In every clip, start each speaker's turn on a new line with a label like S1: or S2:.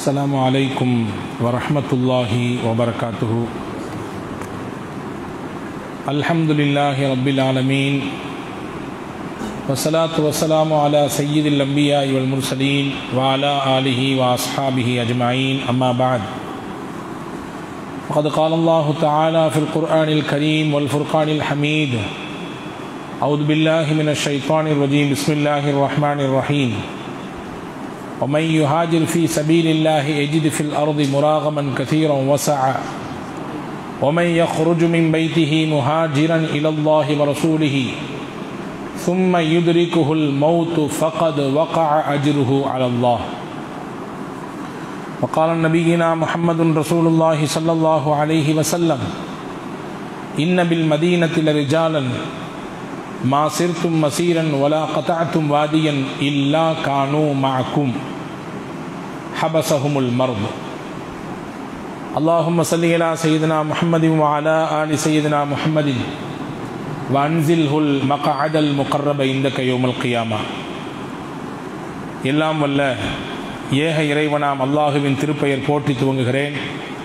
S1: السلام عليكم ورحمة الله وبركاته الحمد لله رب العالمين والصلاة والسلام على سيد الأنبياء والمرسلين وعلى آله وأصحابه أجمعين أما بعد وقد قال الله تعالى في القرآن الكريم والفرقان الحميد أعوذ بالله من الشيطان الرجيم بسم الله الرحمن الرحيم ومن يهاجر في سبيل الله يجد في الأرض مراغما كثيرا وسعا ومن يخرج من بيته مهاجرا إلى الله ورسوله ثم يدركه الموت فقد وقع أجره على الله وقال نبينا محمد رسول الله صلى الله عليه وسلم إن بالمدينة لرجالا ما سرتم مسيرا ولا قطعتم واديا إلا كانوا معكم حبسهم المرض اللهم صل على سيدنا محمد وعلى آل سيدنا محمد وأنزله المقعد المقرب عندك يوم القيامة எல்லாம் வல்ல ஏக இறைவனாம் அல்லாஹுவின் திருப்பெயர் போற்றி துவங்குகிறேன்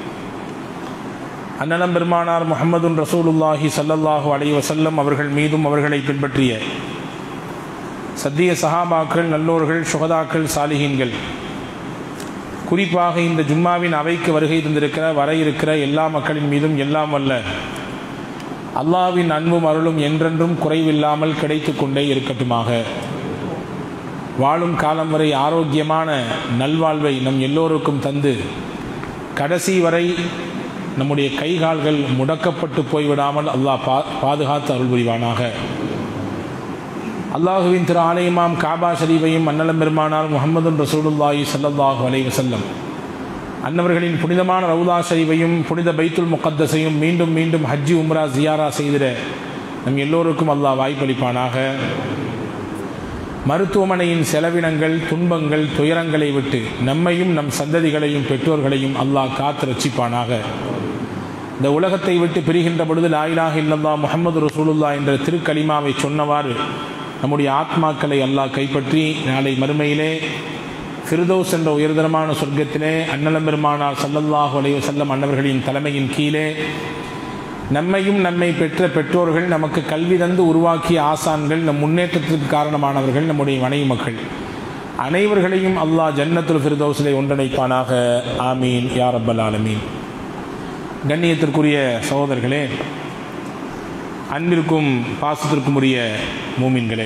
S1: அன்னலம் பெருமானார் முகமதுன் ரசூலுல்லாஹி சல்லல்லாஹு அலை வசல்லம் அவர்கள் மீதும் அவர்களை பின்பற்றிய சத்திய சஹாபாக்கள் நல்லோர்கள் சுகதாக்கள் சாலிஹீன்கள் குறிப்பாக இந்த ஜும்மாவின் அவைக்கு வருகை தந்திருக்கிற வர இருக்கிற எல்லா மக்களின் மீதும் எல்லாம் வல்ல அல்லாவின் அன்பும் அருளும் என்றென்றும் குறைவில்லாமல் கிடைத்து கொண்டே இருக்கட்டுமாக வாழும் காலம் வரை ஆரோக்கியமான நல்வாழ்வை நம் எல்லோருக்கும் தந்து கடைசி வரை நம்முடைய கை கால்கள் முடக்கப்பட்டு போய்விடாமல் அல்லாஹ் பா பாதுகாத்து அருள் புரிவானாக அல்லாஹுவின் திரு ஆலயமாம் காபா ஷரீஃபையும் அன்னலம் பெருமானார் முகமது ரசூலுல்லாஹி சல்லாஹூ அலை வசல்லம் அன்னவர்களின் புனிதமான ரவுதா ஷரீஃபையும் புனித பைத்துல் முகத்தஸையும் மீண்டும் மீண்டும் ஹஜ்ஜி உம்ரா ஜியாரா செய்திட நம் எல்லோருக்கும் அல்லாஹ் வாய்ப்பளிப்பானாக மருத்துவமனையின் செலவினங்கள் துன்பங்கள் துயரங்களை விட்டு நம்மையும் நம் சந்ததிகளையும் பெற்றோர்களையும் அல்லாஹ் காத்து ரட்சிப்பானாக இந்த உலகத்தை விட்டு பிரிகின்ற பொழுது லாயிலாக இல்லல்லா முகமது ரசூலுல்லா என்ற திருக்கலிமாவை சொன்னவாறு நம்முடைய ஆத்மாக்களை அல்லாஹ் கைப்பற்றி நாளை மறுமையிலே ஃபிர்தோஸ் என்ற உயர்தரமான சொர்க்கத்திலே அன்னலம் பெருமானார் சல்லல்லாஹு அலைய செல்லம் அன்னவர்களின் தலைமையின் கீழே நம்மையும் நம்மை பெற்ற பெற்றோர்கள் நமக்கு கல்வி தந்து உருவாக்கிய ஆசான்கள் நம் முன்னேற்றத்திற்கு காரணமானவர்கள் நம்முடைய மனைவி மக்கள் அனைவர்களையும் அல்லாஹ் ஜன்னத்துல் ஃபிர்தோஸிலே ஒன்றிணைப்பானாக ஆமீன் யார் அப்பல் ஆலமீன் கண்ணியத்திற்குரிய சகோதரர்களே அன்பிற்கும் பாசத்திற்கும் உரிய மூமின்களே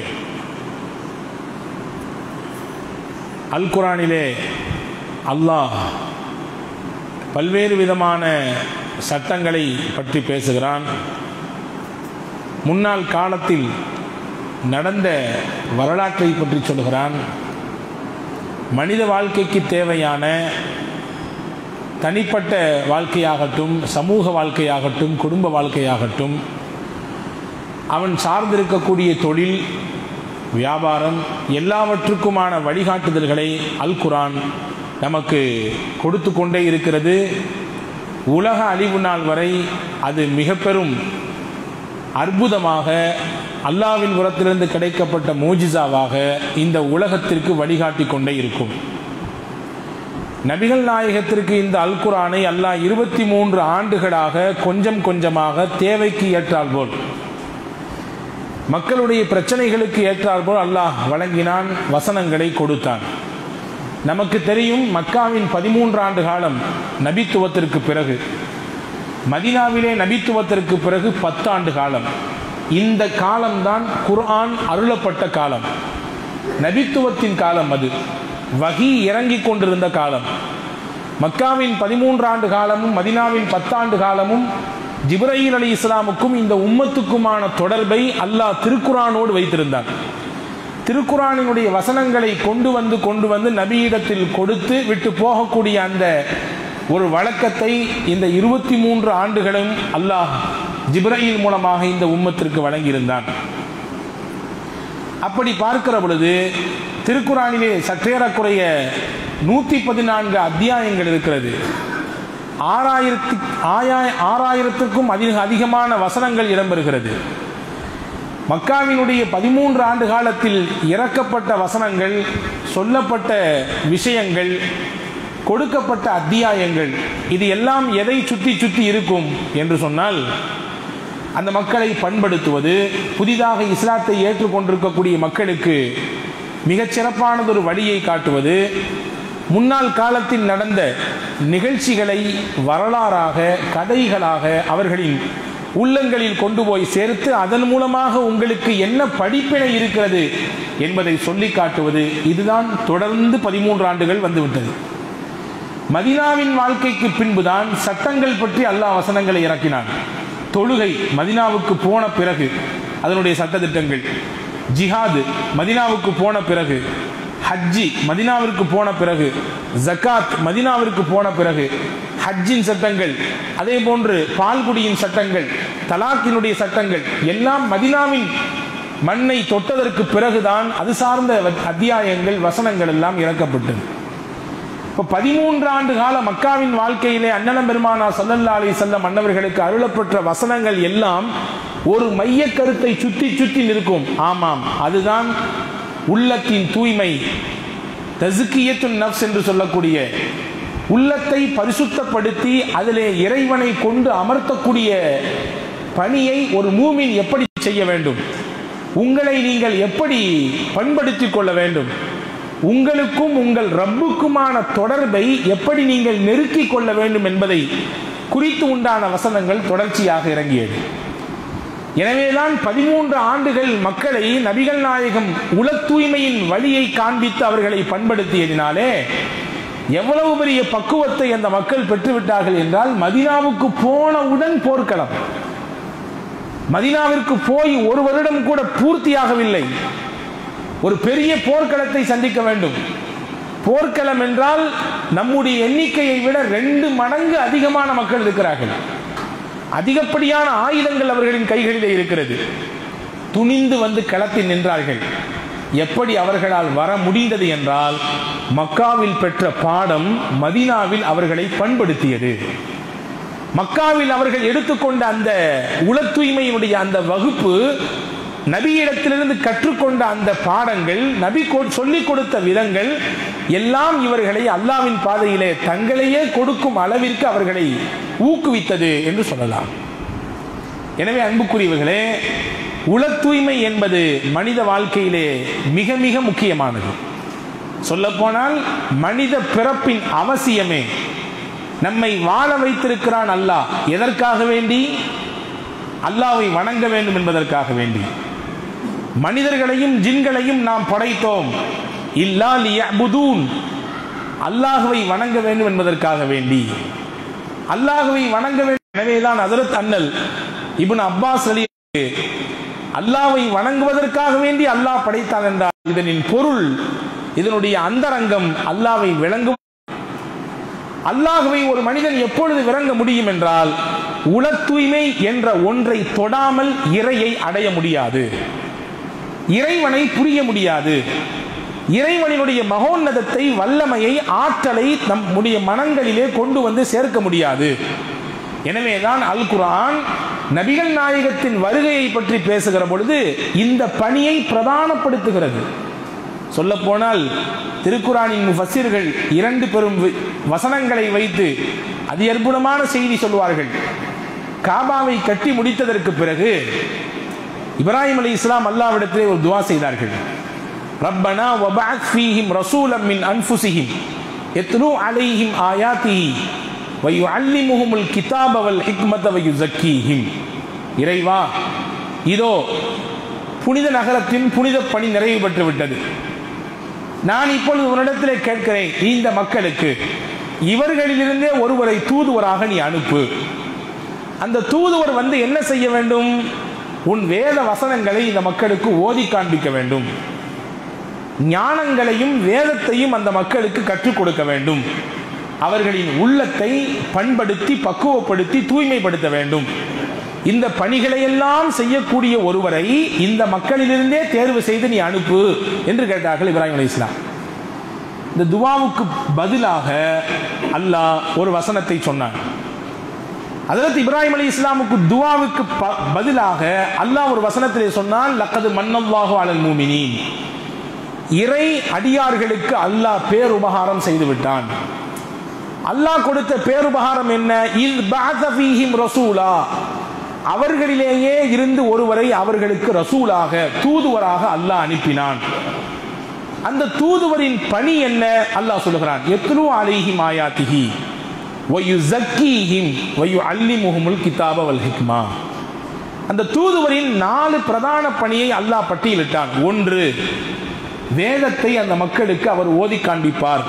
S1: அல் குரானிலே அல்லாஹ் பல்வேறு விதமான சட்டங்களை பற்றி பேசுகிறான் முன்னாள் காலத்தில் நடந்த வரலாற்றை பற்றி சொல்கிறான் மனித வாழ்க்கைக்கு தேவையான தனிப்பட்ட வாழ்க்கையாகட்டும் சமூக வாழ்க்கையாகட்டும் குடும்ப வாழ்க்கையாகட்டும் அவன் சார்ந்திருக்கக்கூடிய தொழில் வியாபாரம் எல்லாவற்றுக்குமான வழிகாட்டுதல்களை அல் குரான் நமக்கு கொடுத்து கொண்டே இருக்கிறது உலக அழிவு நாள் வரை அது மிக பெரும் அற்புதமாக அல்லாவின் புறத்திலிருந்து கிடைக்கப்பட்ட மூஜிசாவாக இந்த உலகத்திற்கு வழிகாட்டி கொண்டே இருக்கும் நபிகள் நாயகத்திற்கு இந்த அல் குரானை அல்லாஹ் இருபத்தி மூன்று ஆண்டுகளாக கொஞ்சம் கொஞ்சமாக தேவைக்கு ஏற்றால் போல் மக்களுடைய பிரச்சனைகளுக்கு ஏற்றால் போல் அல்லாஹ் வழங்கினான் வசனங்களை கொடுத்தான் நமக்கு தெரியும் மக்காவின் பதிமூன்று ஆண்டு காலம் நபித்துவத்திற்கு பிறகு மதினாவிலே நபித்துவத்திற்கு பிறகு பத்தாண்டு காலம் இந்த காலம்தான் குர்ஆன் அருளப்பட்ட காலம் நபித்துவத்தின் காலம் அது வகி இறங்கி கொண்டிருந்த காலம் மக்காவின் பதிமூன்று ஆண்டு காலமும் மதினாவின் பத்தாண்டு காலமும் ஜிப்ரஹீல் அலி இஸ்லாமுக்கும் இந்த உம்மத்துக்குமான தொடர்பை அல்லாஹ் திருக்குரானோடு வைத்திருந்தான் திருக்குறானினுடைய வசனங்களை கொண்டு வந்து கொண்டு வந்து நபியிடத்தில் கொடுத்து விட்டு போகக்கூடிய அந்த ஒரு வழக்கத்தை இந்த இருபத்தி மூன்று ஆண்டுகளும் அல்லாஹ் ஜிப்ரஹீல் மூலமாக இந்த உம்மத்திற்கு வழங்கியிருந்தான் அப்படி பார்க்கிற பொழுது திருக்குறானிலே சற்றேறக்குறைய நூற்றி பதினான்கு அத்தியாயங்கள் இருக்கிறது ஆறாயிரத்தி ஆயா ஆறாயிரத்துக்கும் அதிக அதிகமான வசனங்கள் இடம்பெறுகிறது மக்காவினுடைய பதிமூன்று ஆண்டு காலத்தில் இறக்கப்பட்ட வசனங்கள் சொல்லப்பட்ட விஷயங்கள் கொடுக்கப்பட்ட அத்தியாயங்கள் இது எல்லாம் எதை சுற்றி சுற்றி இருக்கும் என்று சொன்னால் அந்த மக்களை பண்படுத்துவது புதிதாக இஸ்லாத்தை ஏற்றுக்கொண்டிருக்கக்கூடிய மக்களுக்கு மிகச் சிறப்பானதொரு வழியை காட்டுவது முன்னாள் காலத்தில் நடந்த நிகழ்ச்சிகளை வரலாறாக கதைகளாக அவர்களின் உள்ளங்களில் கொண்டு போய் சேர்த்து அதன் மூலமாக உங்களுக்கு என்ன படிப்பினை இருக்கிறது என்பதை சொல்லி காட்டுவது இதுதான் தொடர்ந்து பதிமூன்று ஆண்டுகள் வந்துவிட்டது மதினாவின் வாழ்க்கைக்கு பின்புதான் சட்டங்கள் பற்றி அல்லாஹ் வசனங்களை இறக்கினான் தொழுகை மதினாவுக்கு போன பிறகு அதனுடைய சட்டத்திட்டங்கள் ஜிஹாது மதினாவுக்கு போன பிறகு ஹஜ்ஜி மதினாவிற்கு போன பிறகு ஜக்காத் மதினாவிற்கு போன பிறகு ஹஜ்ஜின் சட்டங்கள் அதே போன்று பால்குடியின் சட்டங்கள் தலாக்கினுடைய சட்டங்கள் எல்லாம் மதினாவின் மண்ணை தொட்டதற்கு பிறகுதான் அது சார்ந்த அத்தியாயங்கள் வசனங்கள் எல்லாம் இறக்கப்பட்டது இப்போ பதிமூன்று ஆண்டு கால மக்காவின் வாழ்க்கையிலே அண்ணலம் பெருமானா சல்லல்லா அலி செல்லம் மன்னவர்களுக்கு அருளப்பட்ட வசனங்கள் எல்லாம் ஒரு மைய கருத்தை சுற்றி சுற்றி நிற்கும் ஆமாம் அதுதான் உள்ளத்தின் தூய்மை தசுக்கியத்துன் நப்ஸ் என்று சொல்லக்கூடிய உள்ளத்தை பரிசுத்தப்படுத்தி அதிலே இறைவனை கொண்டு அமர்த்தக்கூடிய பணியை ஒரு மூமின் எப்படி செய்ய வேண்டும் உங்களை நீங்கள் எப்படி பண்படுத்திக் கொள்ள வேண்டும் உங்களுக்கும் உங்கள் ரப்புக்குமான தொடர்பை எப்படி நீங்கள் நெருக்கிக் கொள்ள வேண்டும் என்பதை குறித்து உண்டான வசனங்கள் தொடர்ச்சியாக இறங்கியது எனவேதான் பதிமூன்று ஆண்டுகள் மக்களை நபிகள் நாயகம் உல தூய்மையின் வழியை காண்பித்து அவர்களை பண்படுத்தியதினாலே எவ்வளவு பெரிய பக்குவத்தை அந்த மக்கள் பெற்றுவிட்டார்கள் என்றால் மதினாவுக்கு போனவுடன் போர்க்களம் மதினாவிற்கு போய் ஒரு வருடம் கூட பூர்த்தியாகவில்லை ஒரு பெரிய போர்க்களத்தை சந்திக்க வேண்டும் போர்க்களம் என்றால் நம்முடைய எண்ணிக்கையை விட ரெண்டு மடங்கு அதிகமான மக்கள் இருக்கிறார்கள் அதிகப்படியான ஆயுதங்கள் அவர்களின் கைகளிலே இருக்கிறது துணிந்து வந்து களத்தில் நின்றார்கள் எப்படி அவர்களால் வர முடிந்தது என்றால் மக்காவில் பெற்ற பாடம் மதினாவில் அவர்களை பண்படுத்தியது மக்காவில் அவர்கள் எடுத்துக்கொண்ட அந்த உள தூய்மையினுடைய அந்த வகுப்பு நபியிடத்திலிருந்து கற்றுக்கொண்ட அந்த பாடங்கள் நபி சொல்லிக் கொடுத்த விதங்கள் எல்லாம் இவர்களை அல்லாவின் பாதையிலே தங்களையே கொடுக்கும் அளவிற்கு அவர்களை ஊக்குவித்தது என்று சொல்லலாம் எனவே அன்புக்குரியவர்களே உள தூய்மை என்பது மனித வாழ்க்கையிலே மிக மிக முக்கியமானது சொல்லப்போனால் மனித பிறப்பின் அவசியமே நம்மை வாழ வைத்திருக்கிறான் அல்லாஹ் எதற்காக வேண்டி அல்லாவை வணங்க வேண்டும் என்பதற்காக வேண்டி மனிதர்களையும் ஜின்களையும் நாம் படைத்தோம் இல்லா லியபுதூன் அல்லாஹுவை வணங்க வேண்டும் என்பதற்காக வேண்டி அல்லாஹுவை வணங்க வேண்டும் எனவேதான் அதரத் அண்ணல் இப்னு அப்பாஸ் அலி அல்லாவை வணங்குவதற்காக வேண்டி அல்லாஹ் படைத்தான் என்றால் இதனின் பொருள் இதனுடைய அந்தரங்கம் அல்லாவை விளங்கும் அல்லாஹுவை ஒரு மனிதன் எப்பொழுது விளங்க முடியும் என்றால் உள தூய்மை என்ற ஒன்றை தொடாமல் இறையை அடைய முடியாது இறைவனை புரிய முடியாது இறைவனினுடைய மகோன்னதத்தை வல்லமையை ஆற்றலை நம்முடைய மனங்களிலே கொண்டு வந்து சேர்க்க முடியாது எனவேதான் அல் குரான் நபிகள் நாயகத்தின் வருகையை பற்றி பேசுகிற பொழுது இந்த பணியை பிரதானப்படுத்துகிறது சொல்ல போனால் திருக்குறானின் முஃபசிர்கள் இரண்டு பெரும் வசனங்களை வைத்து அதி அற்புதமான செய்தி சொல்வார்கள் காபாவை கட்டி முடித்ததற்கு பிறகு இப்ராஹிம் அலி இஸ்லாம் அல்லாவிடத்திலே ஒரு துவா செய்தார்கள் ரப்பனா வபஅத் ஃபீஹிம் ரசூலம் மின் அன்ஃபுஸிஹிம் யத்லு அலைஹிம் ஆயாத்திஹி வயுஅல்லிமுஹுமுல் கிதாப வல் ஹிக்மத வயுஸக்கீஹிம் இறைவா இதோ புனித நகரத்தின் புனித பணி நிறைவு பெற்று விட்டது நான் இப்பொழுது உன்னிடத்திலே கேட்கிறேன் இந்த மக்களுக்கு இவர்களிலிருந்தே ஒருவரை தூதுவராக நீ அனுப்பு அந்த தூதுவர் வந்து என்ன செய்ய வேண்டும் உன் வேத வசனங்களை இந்த மக்களுக்கு ஓதி காண்பிக்க வேண்டும் ஞானங்களையும் வேதத்தையும் அந்த மக்களுக்கு கற்றுக் கொடுக்க வேண்டும் அவர்களின் உள்ளத்தை பண்படுத்தி பக்குவப்படுத்தி தூய்மைப்படுத்த வேண்டும் இந்த பணிகளையெல்லாம் செய்யக்கூடிய ஒருவரை இந்த மக்களிலிருந்தே தேர்வு செய்து நீ அனுப்பு என்று கேட்டார்கள் இப்ராஹிம் அலி இஸ்லாம் இந்த துவாவுக்கு பதிலாக அல்லாஹ் ஒரு வசனத்தை சொன்னான் அதற்கு இப்ராஹிம் அலி இஸ்லாமுக்கு துவாவுக்கு பதிலாக அல்லாஹ் ஒரு வசனத்திலே சொன்னால் லக்கது மன்னல்லாஹு அலல் மூமினின் இறை அடியார்களுக்கு அல்லாஹ் பேருபகாரம் செய்து விட்டான் அல்லாஹ் கொடுத்த பேருபகாரம் என்ன இல் பஅஸ ஃபீஹிம் ரசூலா அவர்களிலேயே இருந்து ஒருவரை அவர்களுக்கு ரசூலாக தூதுவராக அல்லாஹ் அனுப்பினான் அந்த தூதுவரின் பணி என்ன அல்லாஹ் சொல்லுகிறான் எத்லு அலைஹிம் ஆயாத்திஹி வயுசக்கீஹிம் வயுஅல்லிமுஹுமுல் கிதாப வல் ஹிக்மா அந்த தூதுவரின் நாலு பிரதான பணியை அல்லாஹ் பட்டியலிட்டான் ஒன்று வேதத்தை அந்த மக்களுக்கு அவர் ஓதி காண்பிப்பார்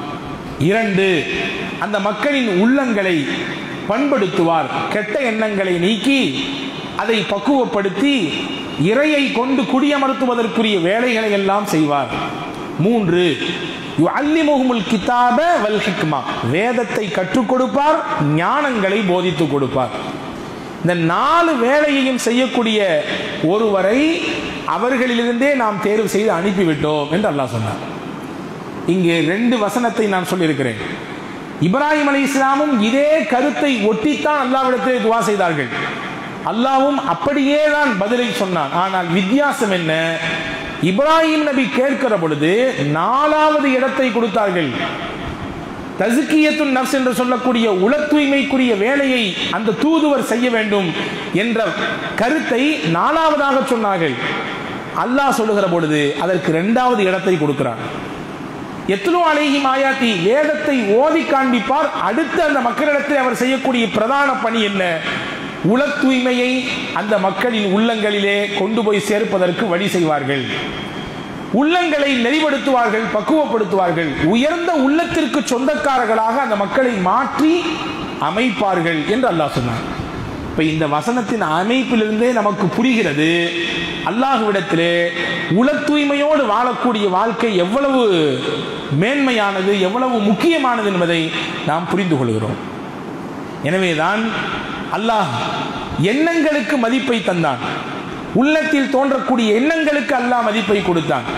S1: இரண்டு அந்த மக்களின் உள்ளங்களை பண்படுத்துவார் கெட்ட எண்ணங்களை நீக்கி அதை பக்குவப்படுத்தி இறையை கொண்டு குடியமர்த்துவதற்குரிய வேலைகளை எல்லாம் செய்வார் மூன்று அல்லிமுகமுல் கிதாப வல் ஹிக்மா வேதத்தை கற்றுக் கொடுப்பார் ஞானங்களை போதித்துக் கொடுப்பார் இந்த நாலு வேலையையும் செய்யக்கூடிய ஒருவரை அவர்களிலிருந்தே நாம் தேர்வு செய்து அனுப்பிவிட்டோம் என்று அல்லாஹ் சொன்னார் இங்கே ரெண்டு வசனத்தை நான் சொல்லியிருக்கிறேன் இப்ராஹிம் அலி இஸ்லாமும் இதே கருத்தை ஒட்டித்தான் அல்லாவிடத்திலே துவா செய்தார்கள் அல்லாவும் அப்படியே தான் பதிலை சொன்னான் ஆனால் வித்தியாசம் என்ன இப்ராஹிம் நபி கேட்கிற பொழுது நாலாவது இடத்தை கொடுத்தார்கள் தசுக்கியத்துன் நப்ஸ் என்று சொல்லக்கூடிய உள தூய்மைக்குரிய வேலையை அந்த தூதுவர் செய்ய வேண்டும் என்ற கருத்தை நாலாவதாக சொன்னார்கள் அல்லாஹ் சொல்லுகிற பொழுது அதற்கு இரண்டாவது இடத்தை கொடுக்கிறார் எத்தனோ அழகி மாயாத்தி வேதத்தை ஓதி காண்பிப்பார் அடுத்து அந்த மக்களிடத்தில் அவர் செய்யக்கூடிய பிரதான பணி என்ன உள தூய்மையை அந்த மக்களின் உள்ளங்களிலே கொண்டு போய் சேர்ப்பதற்கு வழி செய்வார்கள் உள்ளங்களை நெறிப்படுத்துவார்கள் பக்குவப்படுத்துவார்கள் உயர்ந்த உள்ளத்திற்கு சொந்தக்காரர்களாக அந்த மக்களை மாற்றி அமைப்பார்கள் என்று அல்லாஹ் சொன்னார் இப்ப இந்த வசனத்தின் அமைப்பிலிருந்தே நமக்கு புரிகிறது அல்லாஹுவிடத்திலே உள தூய்மையோடு வாழக்கூடிய வாழ்க்கை எவ்வளவு மேன்மையானது எவ்வளவு முக்கியமானது என்பதை நாம் புரிந்து கொள்கிறோம் எனவேதான் அல்லாஹ் எண்ணங்களுக்கு மதிப்பை தந்தான் உள்ளத்தில் தோன்றக்கூடிய எண்ணங்களுக்கு அல்லாஹ் மதிப்பை கொடுத்தான்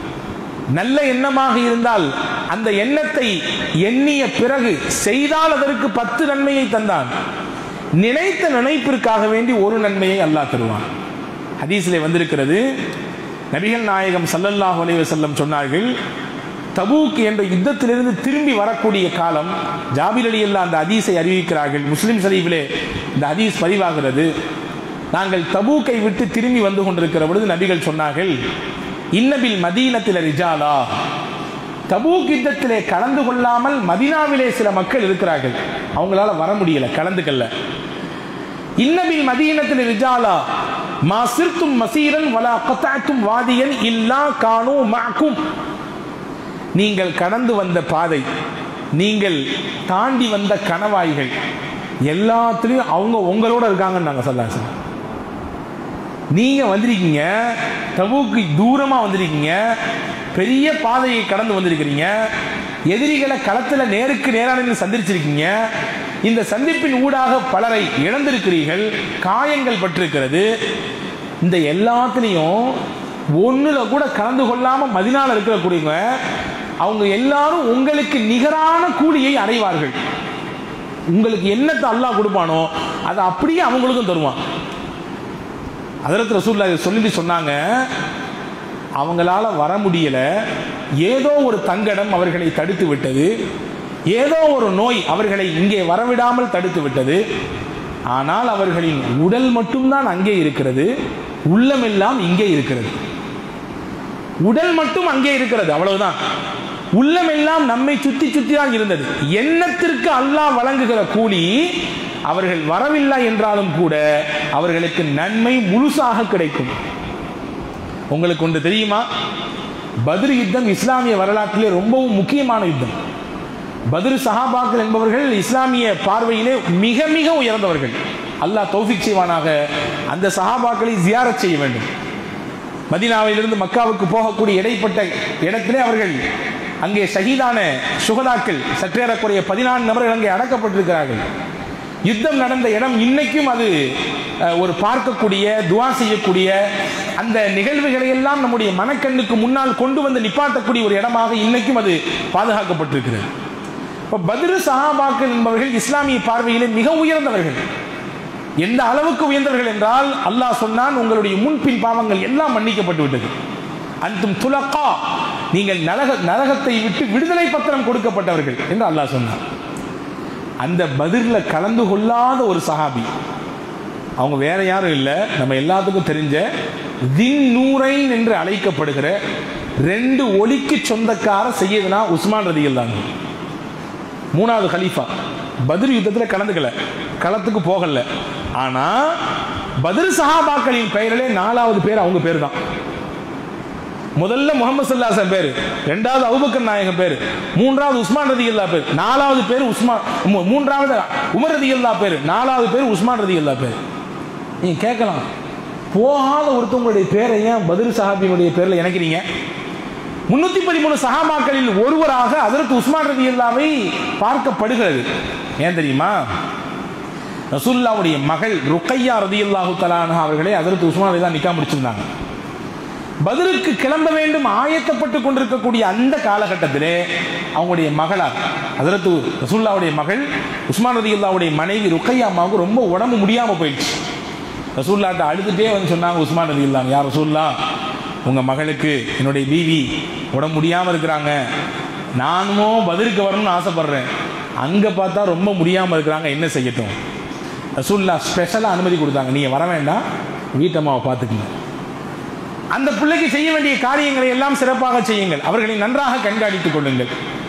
S1: நல்ல எண்ணமாக இருந்தால் அந்த எண்ணத்தை எண்ணிய பிறகு செய்தால் அதற்கு பத்து நன்மையை தந்தான் நினைத்த நினைப்பிற்காக வேண்டி ஒரு நன்மையை அல்லாஹ் தருவான் ஹதீஸிலே வந்திருக்கிறது நபிகள் நாயகம் சல்லல்லாஹு அலைஹி வஸல்லம் சொன்னார்கள் தபூக் என்ற யுத்தத்திலிருந்து திரும்பி வரக்கூடிய காலம் ஜாபிர் அலி அல்லா அந்த ஹதீஸை அறிவிக்கிறார்கள் முஸ்லிம் ஷரீஃபிலே இந்த ஹதீஸ் பதிவாகிறது நாங்கள் தபூக்கை விட்டு திரும்பி வந்து கொண்டிருக்கிற பொழுது நபிகள் சொன்னார்கள் இன்னபில் மதீனத்தில் ரிஜாலா தபூக் யுத்தத்திலே கலந்து கொள்ளாமல் மதினாவிலே சில மக்கள் இருக்கிறார்கள் அவங்களால வர முடியல கலந்துக்கல்ல இன்னபில் மதீனத்தில் ரிஜாலா மா சிர்த்தும் மசீரன் வலா கத்தாத்தும் வாதியன் இல்லா கானு மாக்கும் நீங்கள் கடந்து வந்த பாதை நீங்கள் தாண்டி வந்த கணவாய்கள் எல்லாத்துலேயும் அவங்க உங்களோட இருக்காங்கன்னு நாங்கள் சொல்ல சார் நீங்க வந்திருக்கீங்க தபுக்கு தூரமா வந்திருக்கீங்க பெரிய பாதையை கடந்து வந்திருக்கிறீங்க எதிரிகளை களத்தில் நேருக்கு நேரான சந்திச்சிருக்கீங்க இந்த சந்திப்பின் ஊடாக பலரை இழந்திருக்கிறீர்கள் காயங்கள் பட்டிருக்கிறது இந்த எல்லாத்துலேயும் ஒன்றுல கூட கலந்து கொள்ளாம மதினால இருக்கக்கூடியவங்க அவங்க எல்லாரும் உங்களுக்கு நிகரான கூலியை அடைவார்கள் உங்களுக்கு என்னத்தை அல்லாஹ் கொடுப்பானோ அதை அப்படியே அவங்களுக்கும் தருவான் அதற்கு ரசூல்லா இதை சொல்லிட்டு சொன்னாங்க அவங்களால வர முடியல ஏதோ ஒரு தங்கடம் அவர்களை தடுத்து விட்டது ஏதோ ஒரு நோய் அவர்களை இங்கே வரவிடாமல் தடுத்து விட்டது ஆனால் அவர்களின் உடல் மட்டும்தான் அங்கே இருக்கிறது உள்ளமெல்லாம் இங்கே இருக்கிறது உடல் மட்டும் அங்கே இருக்கிறது அவ்வளவுதான் உள்ளமெல்லாம் நம்மை சுத்தி சுத்தி தான் இருந்தது எண்ணத்திற்கு அல்லாஹ் வழங்குகிற கூலி அவர்கள் வரவில்லை என்றாலும் கூட அவர்களுக்கு நன்மை முழுசாக கிடைக்கும் உங்களுக்கு ஒன்று தெரியுமா பத்ர் யுத்தம் இஸ்லாமிய வரலாற்றிலே ரொம்பவும் முக்கியமான யுத்தம் பத்ர் சஹாபாக்கள் என்பவர்கள் இஸ்லாமிய பார்வையிலே மிக மிக உயர்ந்தவர்கள் அல்லாஹ் தௌஃபிக் செய்வானாக அந்த சஹாபாக்களை ஜியாரத் செய்ய வேண்டும் மதினாவிலிருந்து மக்காவுக்கு போகக்கூடிய இடைப்பட்ட இடத்திலே அவர்கள் அங்கே ஷஹீதான சுகதாக்கள் சற்றேறக்குறைய பதினான்கு நபர்கள் அங்கே அடக்கப்பட்டிருக்கிறார்கள் யுத்தம் நடந்த இடம் இன்னைக்கும் அது அஹ், ஒரு பார்க்கக்கூடிய துவா செய்யக்கூடிய அந்த நிகழ்வுகளை எல்லாம் நம்முடைய மனக்கண்ணுக்கு முன்னால் கொண்டு வந்து நிப்பாட்டக்கூடிய ஒரு இடமாக இன்னைக்கும் அது பாதுகாக்கப்பட்டிருக்கிறது இப்போ பத்ரு சஹாபாக்கள் என்பவர்கள் இஸ்லாமிய பார்வையிலே மிக உயர்ந்தவர்கள் எந்த அளவுக்கு உயர்ந்தவர்கள் என்றால் அல்லாஹ் சொன்னான் உங்களுடைய முன்பின் பாவங்கள் எல்லாம் மன்னிக்கப்பட்டு விட்டது அன்தும் துலக்கா நீங்கள் நரக நரகத்தை விட்டு விடுதலை பத்திரம் கொடுக்கப்பட்டவர்கள் என்று அல்லாஹ் சொன்னான் அந்த பதிரில் கலந்து கொள்ளாத ஒரு சஹாபி அவங்க வேற யாரும் இல்லை நம்ம எல்லாத்துக்கும் தெரிஞ்ச தின் நூரைன் என்று அழைக்கப்படுகிற ரெண்டு ஒலிக்கு சொந்தக்கார செய்யதுனா உஸ்மான் ரதிகள் தாங்க மூணாவது கலீஃபா பதிர் யுத்தத்தில் கலந்துக்கல களத்துக்கு போகல ஆனா பதிர் சஹாபாக்களின் பெயரிலே நாலாவது பேர் அவங்க பேர் தான் முதல்ல முகமது சல்லாசன் பேர் ரெண்டாவது அபுபக்கர் நாயகம் பேர் மூன்றாவது உஸ்மான் ரதி அல்லா பேர் நாலாவது பேர் உஸ்மான் மூ- மூன்றாவது உமர் ரதி அல்லா பேர் நாலாவது பேர் உஸ்மான் ரதி அல்லா பேர் நீங்க கேட்கலாம் போகாத ஒருத்தவங்களுடைய பேரை ஏன் பதில் சஹாபியினுடைய பேர்ல இணைக்கிறீங்க முன்னூத்தி பதிமூணு சஹாபாக்களில் ஒருவராக அதற்கு உஸ்மான் ரதி அல்லாவை பார்க்கப்படுகிறது ஏன் தெரியுமா ரசூல்லாவுடைய மகள் ருக்கையா ரதி அல்லாஹு தலான அவர்களே அதற்கு உஸ்மான் ரதி தான் நிக்கா முடிச்சிருந்தாங்க பதிலுக்கு கிளம்ப வேண்டும் ஆயத்தப்பட்டு கொண்டிருக்கக்கூடிய அந்த காலகட்டத்திலே அவங்களுடைய மகளார் அதற்கு ரசூல்லாவுடைய மகள் உஸ்மான் ரதி அல்லாவுடைய மனைவி ருக்கையா அம்மாவுக்கு ரொம்ப உடம்பு முடியாம போயிடுச்சு ரசூல்லாட்ட அழுதுட்டே வந்து சொன்னாங்க உஸ்மான் ரதி இல்லாங்க யார் ரசூல்லா உங்க மகளுக்கு என்னுடைய பீவி உடம்பு முடியாம இருக்கிறாங்க நானும் பதிலுக்கு வரணும்னு ஆசைப்படுறேன் அங்க பார்த்தா ரொம்ப முடியாம இருக்கிறாங்க என்ன செய்யட்டும் ரசூல்லா ஸ்பெஷலாக அனுமதி கொடுத்தாங்க நீங்க வர வேண்டாம் வீட்டம்மாவை பார்த்துக்கங்க அந்த பிள்ளைக்கு செய்ய வேண்டிய காரியங்களை எல்லாம் சிறப்பாக செய்யுங்கள் அவர்களை நன்றாக கண்காணித்துக் கொள்ளுங்கள்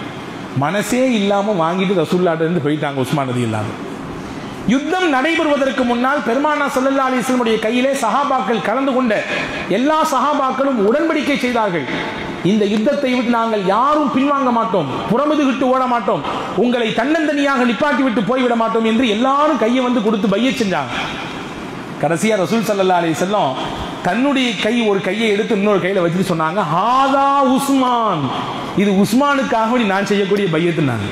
S1: மனசே இல்லாம வாங்கிட்டு ரசூல்லாட்ட இருந்து போயிட்டாங்க உஸ்மான் நதி இல்லாம யுத்தம் நடைபெறுவதற்கு முன்னால் பெருமானா சல்லல்லா அலிஸ்லமுடைய கையிலே சஹாபாக்கள் கலந்து கொண்ட எல்லா சஹாபாக்களும் உடன்படிக்கை செய்தார்கள் இந்த யுத்தத்தை விட்டு நாங்கள் யாரும் பின்வாங்க மாட்டோம் புறமுதுகிட்டு ஓட மாட்டோம் உங்களை தன்னந்தனியாக நிப்பாட்டி விட்டு போய்விட மாட்டோம் என்று எல்லாரும் கையை வந்து கொடுத்து பைய செஞ்சாங்க கடைசியா ரசூல் சல்லல்லா அலைஹி வஸல்லம் தன்னுடைய கை ஒரு கையை எடுத்து இன்னொரு கையில வச்சுட்டு சொன்னாங்க ஹாதா உஸ்மான் இது உஸ்மானுக்காக வேண்டி நான் செய்யக்கூடிய பையத்துனாங்க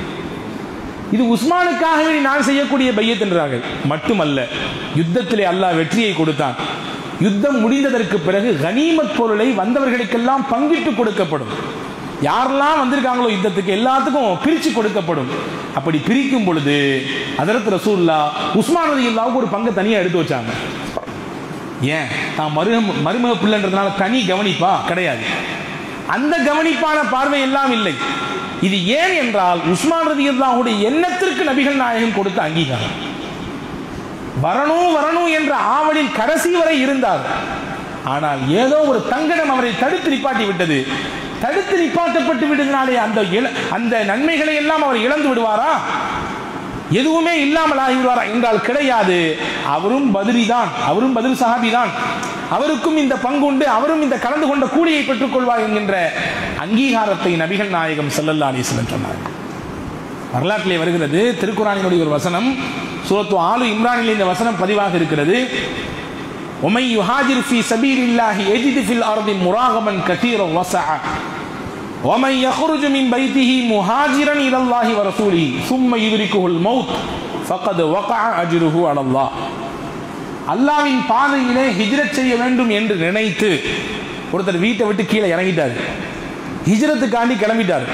S1: இது உஸ்மானுக்காக வேண்டி நான் செய்யக்கூடிய பையத் என்றார்கள் மட்டுமல்ல யுத்தத்திலே அல்லாஹ் வெற்றியை கொடுத்தான் யுத்தம் முடிந்ததற்கு பிறகு கனிமத் பொருளை வந்தவர்களுக்கெல்லாம் பங்கிட்டு கொடுக்கப்படும் யாரெல்லாம் வந்திருக்காங்களோ யுத்தத்துக்கு எல்லாத்துக்கும் பிரிச்சு கொடுக்கப்படும் அப்படி பிரிக்கும் பொழுது அதரத்து ரசூல்லா உஸ்மான் ரதியுல்லாவுக்கு ஒரு பங்கு தனியா எடுத்து வச்சாங்க ஏன் தான் மருக மருமக பிள்ளைன்றதுனால தனி கவனிப்பா கிடையாது அந்த கவனிப்பான பார்வை எல்லாம் இல்லை இது ஏன் என்றால் உஸ்மான் ரதியுல்லாவுடைய எண்ணத்திற்கு நபிகள் நாயகம் கொடுத்த அங்கீகாரம் வரணும் வரணும் என்ற ஆவலில் கடைசி வரை இருந்தார் ஆனால் ஏதோ ஒரு தங்கடம் அவரை தடுத்து நிப்பாட்டி விட்டது தடுத்து நிப்பாட்டப்பட்டு விடுதனாலே அந்த இழ- அந்த நன்மைகளை எல்லாம் அவர் இழந்து விடுவாரா எதுவுமே இல்லாமல் ஆகிவிடுவாரா என்றால் கிடையாது அவரும் பதிரி தான் அவரும் பதில் சஹாபி தான் அவருக்கும் இந்த பங்கு உண்டு அவரும் இந்த கலந்து கொண்ட கூலியை பெற்றுக் கொள்வார் என்கின்ற அங்கீகாரத்தை நபிகள் நாயகம் ஸல்லல்லாஹு அலைஹி வஸல்லம் சொன்னார் வரலாற்றிலே வருகிறது திருக்குறானினுடைய ஒரு வசனம் சூரத்து ஆலு இம்ரானில் இந்த வசனம் பதிவாக இருக்கிறது உமை யுஹாஜிர் ஃபி சபீலில்லாஹி எஜிது ஃபில் அர்தி முராகமன் கதீர வஸஅ ومن يخرج من بيته مهاجرا الى الله ورسوله ثم يدركه الموت فقد وقع اجره على الله அல்லாவின் பாதையிலே ஹிஜ்ரத் செய்ய வேண்டும் என்று நினைத்து ஒருத்தர் வீட்டை விட்டு கீழே இறங்கிட்டார் ஹிஜ்ரத்துக்காண்டி கிளம்பிட்டார்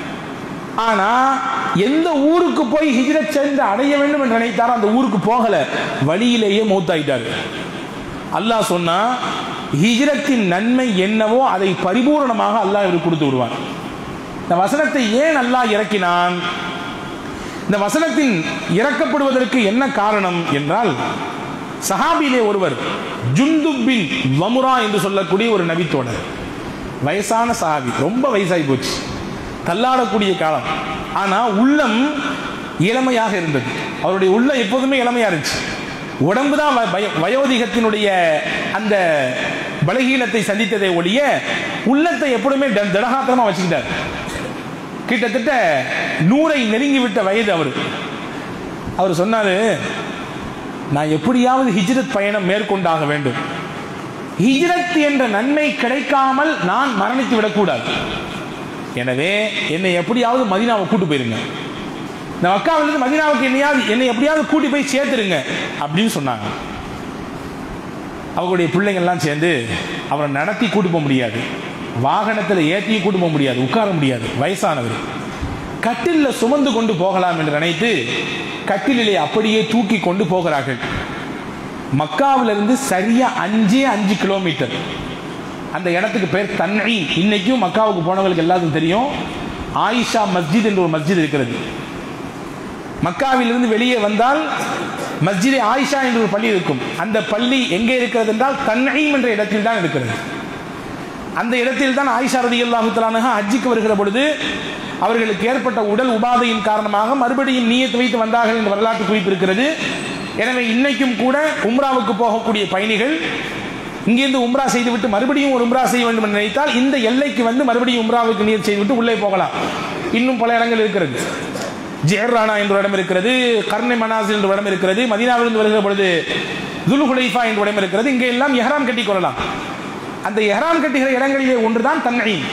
S1: ஆனா எந்த ஊருக்கு போய் ஹிஜ்ரத் சென்று அடைய வேண்டும் என்று நினைத்தாரோ அந்த ஊருக்கு போகல வழியிலேயே மௌத்தாயிட்டார் அல்லாஹ் சொன்னா ஹிஜ்ரத்தின் நன்மை என்னவோ அதை பரிபூரணமாக அல்லாஹ் இவருக்கு கொடுத்து விடுவான் இந்த வசனத்தை ஏன் அல்லாஹ் இறக்கினான் இந்த வசனத்தின் இறக்கப்படுவதற்கு என்ன காரணம் என்றால் சஹாபிலே ஒருவர் ஜுந்துப் பின் வமுரா என்று சொல்லக்கூடிய ஒரு நபித்தோழர் வயசான சஹாபி ரொம்ப வயசாகி போச்சு தள்ளாடக்கூடிய காலம் ஆனா உள்ளம் இளமையாக இருந்தது அவருடைய உள்ளம் எப்போதுமே இளமையா இருந்துச்சு உடம்பு தான் வ- வய- வயோதிகத்தினுடைய அந்த பலகீனத்தை சந்தித்ததை ஒழிய உள்ளத்தை எப்பொழுதுமே த- திடகாத்திரமா வச்சுக்கிட்டார் கிட்டத்தட்ட நூறை நெருங்கி விட்ட வயது அவர் அவர் சொன்னாரு நான் எப்படியாவது ஹிஜ்ரத் பயணம் மேற்கொண்டாக வேண்டும் ஹிஜ்ரத் என்ற நன்மை கிடைக்காமல் நான் மரணித்து விடக்கூடாது எனவே என்னை எப்படியாவது மதீனாவை கூட்டு போயிருங்க இந்த மக்காவிலிருந்து மதீனாவுக்கு என்னையாவது என்னை எப்படியாவது கூட்டி போய் சேர்த்துருங்க அப்படின்னு சொன்னாங்க அவங்களுடைய பிள்ளைங்கள்லாம் சேர்ந்து அவரை நடத்தி கூட்டு போக முடியாது வாகனத்தில் ஏற்றியும் கூட்டு போக முடியாது உட்கார முடியாது வயசானவர் கட்டிலில் சுமந்து கொண்டு போகலாம் என்று நினைத்து கட்டிலே அப்படியே தூக்கி கொண்டு போகிறார்கள் மக்காவிலிருந்து சரியா அஞ்சே அஞ்சு கிலோமீட்டர் அந்த இடத்துக்கு பேர் தன்னை இன்னைக்கும் மக்காவுக்கு போனவங்களுக்கு எல்லாத்துக்கும் தெரியும் ஆயிஷா மஸ்ஜித் என்ற ஒரு மஸ்ஜித் இருக்கிறது மக்காவிலிருந்து வெளியே வந்தால் மஸ்ஜிதே ஆயிஷா என்ற ஒரு பள்ளி இருக்கும் அந்த பள்ளி எங்கே இருக்கிறது என்றால் தன்னையும் என்ற இடத்தில் தான் இருக்கிறது அந்த இடத்தில் தான் ஆயிஷா ரதி அல்லாஹுத்தலான ஹஜ்ஜிக்கு வருகிற பொழுது அவர்களுக்கு ஏற்பட்ட உடல் உபாதையின் காரணமாக மறுபடியும் நீயத்து வைத்து வந்தார்கள் என்ற வரலாற்று குறிப்பு இருக்கிறது எனவே இன்னைக்கும் கூட உம்ராவுக்கு போகக்கூடிய பயணிகள் இங்கிருந்து உம்ரா செய்துவிட்டு மறுபடியும் ஒரு உம்ரா செய்ய வேண்டும் என்று நினைத்தால் இந்த எல்லைக்கு வந்து மறுபடியும் உம்ராவுக்கு நீர் செய்துவிட்டு உள்ளே போகலாம் இன்னும் பல இடங்கள் இருக்கிறது ஜெஹர்ரானா என்ற இடம் இருக்கிறது கர்ணை மனாசில் என்ற இடம் இருக்கிறது மதீனாவிலிருந்து வருகிற பொழுது துலுகுலைஃபா என்ற இடம் இருக்கிறது இங்கே எல்லாம் எஹராம் கட்டிக் கொள்ளலாம் அந்த எஹராம் கட்டுகிற இடங்களிலே ஒன்றுதான் தன்னையும்